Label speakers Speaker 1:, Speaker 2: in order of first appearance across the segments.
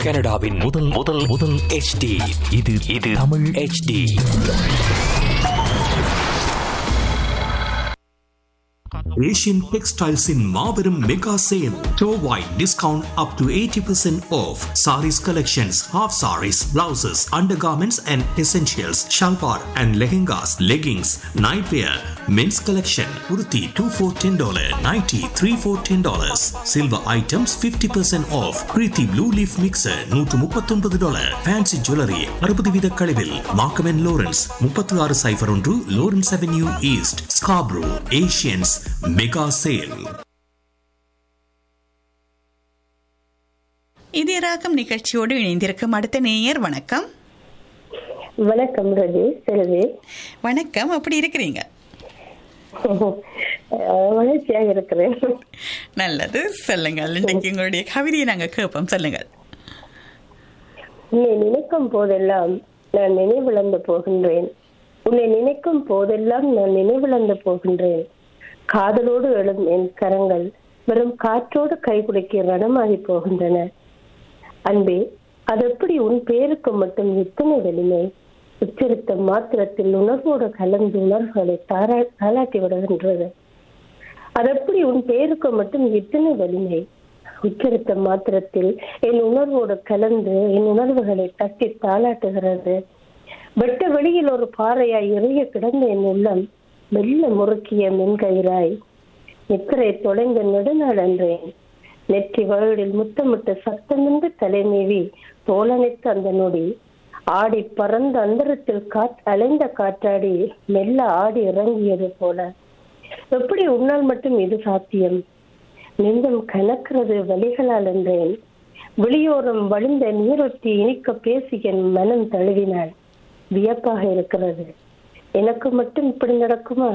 Speaker 1: கனடாவின் முதல் முதல் முதல் HD இது இது Tamil HD
Speaker 2: Asian Textiles in Marverum Mega Sale. Store-wide discount up to 80% off. Saris collections, half saris, blouses, undergarments and essentials, shalwar and lehengas, leggings, nightwear, men's collection, kurti 2 for $10, nighty 3 for $10. Silver items 50% off. Preeti Blue Leaf Mixer 139 dollar. Fancy Jewelry 60 வீத கழிவில். Markham and Lawrence 36 சைபர் ஒன்று Lawrence Avenue East, Scarborough, Asians Mega Sale.
Speaker 3: இதே ராகம் நிகழ்ச்சியோடு இணைந்திருக்கும் அடுத்த நேயர் வணக்கம்
Speaker 4: வணக்கம் ரவி செல்வி
Speaker 3: வணக்கம் அப்படி இருக்கிறீங்க
Speaker 4: அஹ் மகிழ்ச்சியாக இருக்கிறேன்
Speaker 3: நல்லது சொல்லுங்கள் இன்னைக்கு உங்களுடைய கவிதையை நாங்க கேட்போம் சொல்லுங்கள்
Speaker 4: உன்னை நினைக்கும் போதெல்லாம் நான் நினைவிழந்து போகின்றேன் உன்னை நினைக்கும் போதெல்லாம் நான் நினைவிழந்து போகின்றேன் காதலோடு எழும் என் கரங்கள் வெறும் காற்றோடு கைகுலுக்கி ரணமாகி போகின்றன அன்பே அது எப்படி உன் பேருக்கு மட்டும் இத்தனை வலிமை உச்சரித்த மாத்திரத்தில் உணர்வோடு கலந்து உணர்வுகளை தாரா தாளாட்டி விடுகின்றது அது எப்படி உன் பேருக்கு மட்டும் இத்தனை வலிமை உச்சரித்த மாத்திரத்தில் என் உணர்வோடு கலந்து என் உணர்வுகளை தட்டி தாளாட்டுகிறது வெட்ட வெளியில் ஒரு பாறையாய் இறைய கிடந்த என் உள்ளம் மெல்ல முறுக்கிய மென்கயிறாய் நித்திரை தொலைந்த நெடுநாள் அன்றேன் நெற்றி வழுடில் முத்தமிட்டு சத்தமின்றி தலைமீவி தோலனைத்த அந்த நொடி ஆடி பறந்த அந்தரத்தில் காட் அலைந்த காற்றாடி மெல்ல ஆடி இறங்கியது போல எப்படி உன்னால் மட்டும் இது சாத்தியம் நெஞ்சம் கணக்கிறது வலிகளால் என்றேன் வெளியோரம் வழிந்த நீரொட்டி இனிக்க பேசி என் மனம் தழுவினாள் வியப்பாக இருக்கிறது எனக்கு மட்டும் இப்படி நடக்குமா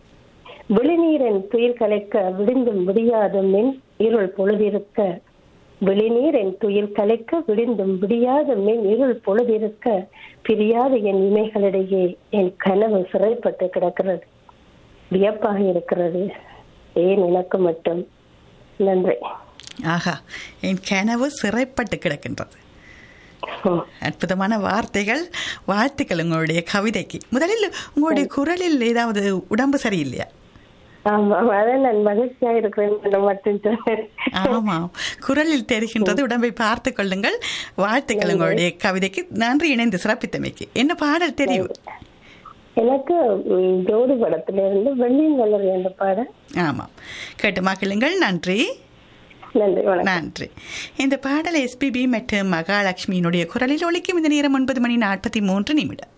Speaker 4: வெளிநீரன் துயில் கலைக்க விடிந்தும் விடியாத மென் இருள் பொழுதிருக்க வெளிநீர் என் துயில் கலைக்க விடிந்தும் விடியாத மென் இருள் பொழுதிருக்க பிரியாத என் இமைகளிடையே என் கனவு சிறைப்பட்டு கிடக்கிறது வியப்பாக இருக்கிறது ஏன் எனக்கு மட்டும் நன்றி
Speaker 3: ஆஹா என் கனவு சிறைப்பட்டு கிடக்கின்றது
Speaker 4: ம்.
Speaker 3: அற்புதமான வார்த்தைகள் வாழ்த்துக்கள் உங்களுடைய கவிதைக்கு முதலில் உங்களுடைய குரலில் ஏதாவது உடம்பு சரியில்லையா
Speaker 4: ஆமா அதான் நான் மகிழ்ச்சியா இருக்கிறேன் என்று மட்டும் சொன்னேன்.
Speaker 3: ஆமாம் குரலில் தெரிகின்றது உடம்பை பார்த்து கொள்ளுங்கள் வாழ்த்துக்கள் உங்களுடைய கவிதைக்கு நன்றி இணைந்து சிறப்பித்தமைக்கு என்ன பாடல் தெரியும்
Speaker 4: எனக்கு ம், ஜோடி படத்துல இருந்து வெள்ளியின் வளர் என்ற பாடல்
Speaker 3: ஆமாம் கேட்டு மகிழுங்கள் நன்றி
Speaker 4: நன்றி வணக்கம்
Speaker 3: நன்றி இந்த பாடல் எஸ்பிபி மற்றும் மகாலட்சுமியினுடைய குரலில் ஒலிக்கும் இந்த நேரம் ஒன்பது மணி நாற்பத்தி மூன்று நிமிடம்